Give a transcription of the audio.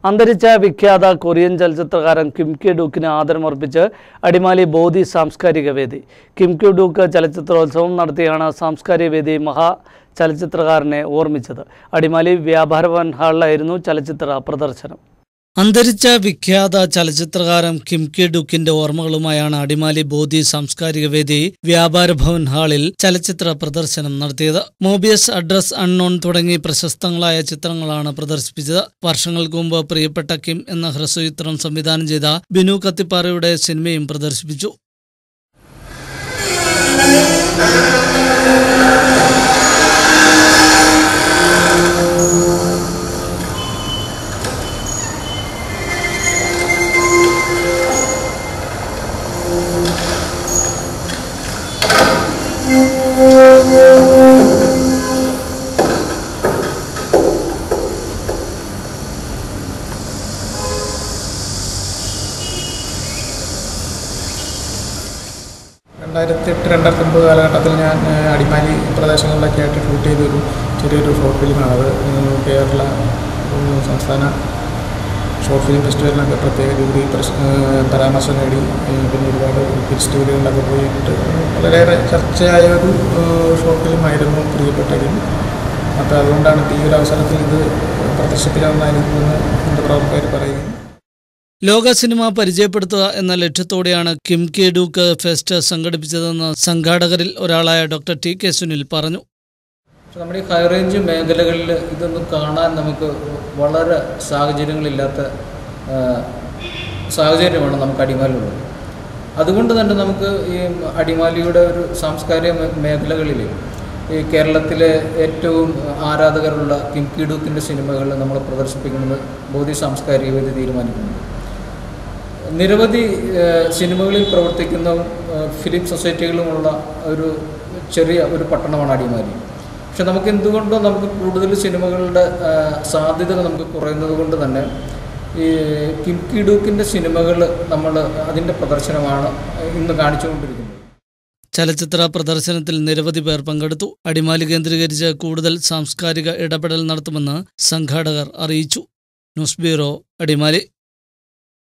അന്തരിച്ച വിഖ്യാത കൊറിയൻ ചലച്ചിത്രകാരൻ കിം കി ഡൂക്കിന് ആദരമർപ്പിച്ച് അടിമാലി ബോധി സാംസ്കാരിക വേദി കിം കി ഡൂക്ക് ചലച്ചിത്രോത്സവം നടത്തിയാണ് സാംസ്കാരിക വേദി മഹാ ചലച്ചിത്രകാരനെ ഓർമ്മിച്ചത് അടിമാലി വ്യാപാരഭവൻ ഹാളിലായിരുന്നു ചലച്ചിത്ര പ്രദർശനം അന്തരിച്ച വിഖ്യാത ചലച്ചിത്രകാരൻ കിം കി ഡുക്കിന്റെ ഓർമ്മകളുമായാണ് അടിമാലി ബോധി സാംസ്കാരിക വേദി വ്യാപാര ഭവൻ ഹാളിൽ ചലച്ചിത്ര പ്രദർശനം നടത്തിയത് മോബിയസ് അഡ്രസ് അൺനോൺ തുടങ്ങി പ്രശസ്തങ്ങളായ ചിത്രങ്ങളാണ് പ്രദർശിപ്പിച്ചത് വർഷങ്ങൾക്ക് മുമ്പ് പ്രിയപ്പെട്ട കിം എന്ന ഹ്രസ്വചിത്രം സംവിധാനം ചെയ്ത ബിനു കത്തിപ്പാറയുടെ സിനിമയും പ്രദർശിപ്പിച്ചു രണ്ടായിരത്തി എട്ട് രണ്ടായിരത്തി ഒമ്പത് കാലഘട്ടത്തിൽ ഞാൻ ഏഹ്, അടിമാലി പ്രദേശങ്ങളിലൊക്കെ ആയിട്ട് ഷൂട്ട് ചെയ്തൊരു ചെറിയൊരു ഷോർട്ട് ഫിലിമാണ് അത് ഏഹ്, കേരള ഏഹ്, സംസ്ഥാന ഷോർട്ട് ഫിലിം ഫെസ്റ്റിവലിനൊക്കെ പ്രത്യേക ജൂറി പ്രശ്- ഏഹ്, പരാമർശം നേടി ഏഹ്, പിന്നെ ഒരുപാട് ഫെസ്റ്റിവലുകളിലൊക്കെ പോയിട്ട് വളരെയേറെ ചർച്ചയായ ഒരു ഏഹ്, ഷോർട്ട് ഫിലിമായിരുന്നു പ്രിയപ്പെട്ടതിൽ അപ്പോൾ അതുകൊണ്ടാണ് ഇപ്പോൾ ഈ ഒരു അവസരത്തിൽ ഇത് പ്രദർശിപ്പിക്കാമെന്നായിരുന്നു എന്ന് എൻ്റെ പ്രവർത്തകർ പറയുകയും ലോക സിനിമ പരിചയപ്പെടുത്തുക എന്ന ലക്ഷ്യത്തോടെയാണ് കിം കെ ഡൂക്ക് ഫെസ്റ്റ് സംഘടിപ്പിച്ചതെന്ന് സംഘാടകരിൽ ഒരാളായ ഡോക്ടർ ടി കെ സുനിൽ പറഞ്ഞു പക്ഷെ നമ്മുടെ ഈ ഹൈ റേഞ്ച് മേഖലകളിൽ ഇതൊന്നും കാണാൻ നമുക്ക് വളരെ സാഹചര്യങ്ങളില്ലാത്ത ആ, സാഹചര്യമാണ് നമുക്ക് അടിമാലിയുള്ളത് അതുകൊണ്ട് തന്നെ നമുക്ക് ഈ അടിമാലിയുടെ ഒരു സാംസ്കാരിക മേ- മേഖലകളിൽ ഈ കേരളത്തിലെ ഏറ്റവും ആരാധകരുള്ള കിം കിഡൂക്കിൻ്റെ സിനിമകൾ നമ്മൾ പ്രദർശിപ്പിക്കുന്നത് ബോധി സാംസ്കാരിക വേദി തീരുമാനിക്കുന്നുണ്ട് നിരവധി ഏഹ്, സിനിമകളിൽ പ്രവർത്തിക്കുന്ന ഏഹ്, ഫിലിം സൊസൈറ്റികളുമുള്ള ഒരു ചെറിയ ഒരു പട്ടണമാണ് അടിമാലി പക്ഷെ നമുക്ക് എന്തുകൊണ്ടോ നമുക്ക് കൂടുതൽ സിനിമകളുടെ ഏഹ്, സാധ്യത നമുക്ക് കുറയുന്നത് കൊണ്ട് തന്നെ ഈ കിം കിഡൂക്കിൻ്റെ സിനിമകൾ നമ്മൾ അതിൻ്റെ പ്രദർശനമാണ് ഇന്ന് കാണിച്ചുകൊണ്ടിരിക്കുന്നത് ചലച്ചിത്ര പ്രദർശനത്തിൽ നിരവധി പേർ പങ്കെടുത്തു അടിമാലി കേന്ദ്രീകരിച്ച് കൂടുതൽ സാംസ്കാരിക ഇടപെടൽ നടത്തുമെന്ന് സംഘാടകർ അറിയിച്ചു ന്യൂസ് ബ്യൂറോ അടിമാലി